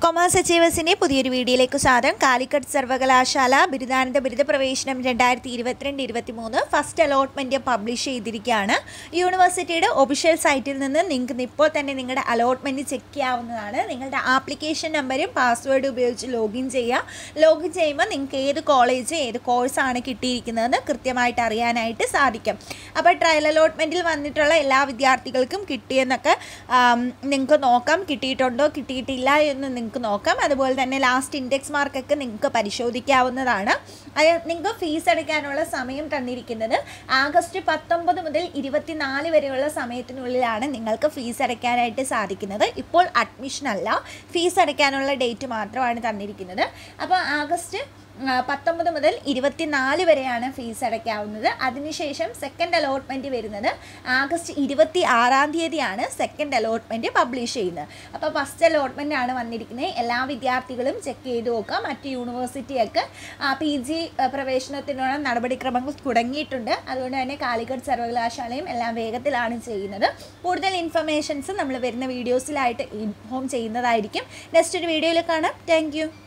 commerce അച്ചീവേഴ്സിൻ്റെ പുതിയൊരു വീഡിയോയിലേക്ക് സ്വാഗതം കാലിക്കറ്റ് സർവകലാശാല ബിരുദാനന്ദ ബിരുദ പ്രവേശനം രണ്ടായിരത്തി ഇരുപത്തിരണ്ട് ഇരുപത്തി മൂന്ന് ഫസ്റ്റ് അലോട്ട്മെൻറ്റ് പബ്ലിഷ് ചെയ്തിരിക്കുകയാണ് യൂണിവേഴ്സിറ്റിയുടെ ഒഫീഷ്യൽ സൈറ്റിൽ നിന്ന് നിങ്ങൾക്ക് ഇപ്പോൾ തന്നെ നിങ്ങളുടെ അലോട്ട്മെൻറ്റ് ചെക്ക് ചെയ്യാവുന്നതാണ് നിങ്ങളുടെ ആപ്ലിക്കേഷൻ നമ്പരും പാസ്വേഡും ഉപയോഗിച്ച് ലോഗിൻ ചെയ്യുക ലോഗിൻ ചെയ്യുമ്പോൾ നിങ്ങൾക്ക് ഏത് കോളേജ് ഏത് കോഴ്സാണ് കിട്ടിയിരിക്കുന്നതെന്ന് കൃത്യമായിട്ട് അറിയാനായിട്ട് സാധിക്കും അപ്പോൾ ട്രയൽ അലോട്ട്മെൻറ്റിൽ വന്നിട്ടുള്ള എല്ലാ വിദ്യാർത്ഥികൾക്കും കിട്ടിയെന്നൊക്കെ നിങ്ങൾക്ക് നോക്കാം കിട്ടിയിട്ടുണ്ടോ കിട്ടിയിട്ടില്ല എന്ന് നിങ്ങൾക്ക് നോക്കാം അതുപോലെ തന്നെ ലാസ്റ്റ് ഇൻഡെക്സ് മാർക്കൊക്കെ നിങ്ങൾക്ക് പരിശോധിക്കാവുന്നതാണ് അത് നിങ്ങൾക്ക് ഫീസ് അടയ്ക്കാനുള്ള സമയം തന്നിരിക്കുന്നത് ആഗസ്റ്റ് പത്തൊമ്പത് മുതൽ ഇരുപത്തിനാല് വരെയുള്ള സമയത്തിനുള്ളിലാണ് നിങ്ങൾക്ക് ഫീസ് അടയ്ക്കാനായിട്ട് സാധിക്കുന്നത് ഇപ്പോൾ അഡ്മിഷൻ അല്ല ഫീസ് അടയ്ക്കാനുള്ള ഡേറ്റ് മാത്രമാണ് തന്നിരിക്കുന്നത് അപ്പോൾ ആഗസ്റ്റ് ആ, പത്തൊമ്പത് മുതൽ ഇരുപത്തിനാല് വരെയാണ് ഫീസ് അടയ്ക്കാവുന്നത് അതിനുശേഷം സെക്കൻഡ് അലോട്ട്മെൻറ്റ് വരുന്നത് ആഗസ്റ്റ് ഇരുപത്തി ആറാം തീയതിയാണ് സെക്കൻഡ് അലോട്ട്മെൻറ്റ് പബ്ലിഷ് ചെയ്യുന്നത് അപ്പോൾ ഫസ്റ്റ് അലോട്ട്മെൻ്റ് ആണ് വന്നിരിക്കുന്നത് എല്ലാ വിദ്യാർത്ഥികളും ചെക്ക് ചെയ്ത് നോക്കുക മറ്റ് യൂണിവേഴ്സിറ്റിയൊക്കെ പി ജി പ്രവേശനത്തിനുള്ള നടപടിക്രമങ്ങൾ തുടങ്ങിയിട്ടുണ്ട് അതുകൊണ്ട് തന്നെ കാലിക്കറ്റ് സർവകലാശാലയും എല്ലാം വേഗത്തിലാണ് ചെയ്യുന്നത് കൂടുതൽ ഇൻഫർമേഷൻസ് നമ്മൾ വരുന്ന വീഡിയോസിലായിട്ട് ഇൻഫോം ചെയ്യുന്നതായിരിക്കും നെക്സ്റ്റ് ഒരു വീഡിയോയിൽ കാണാം താങ്ക്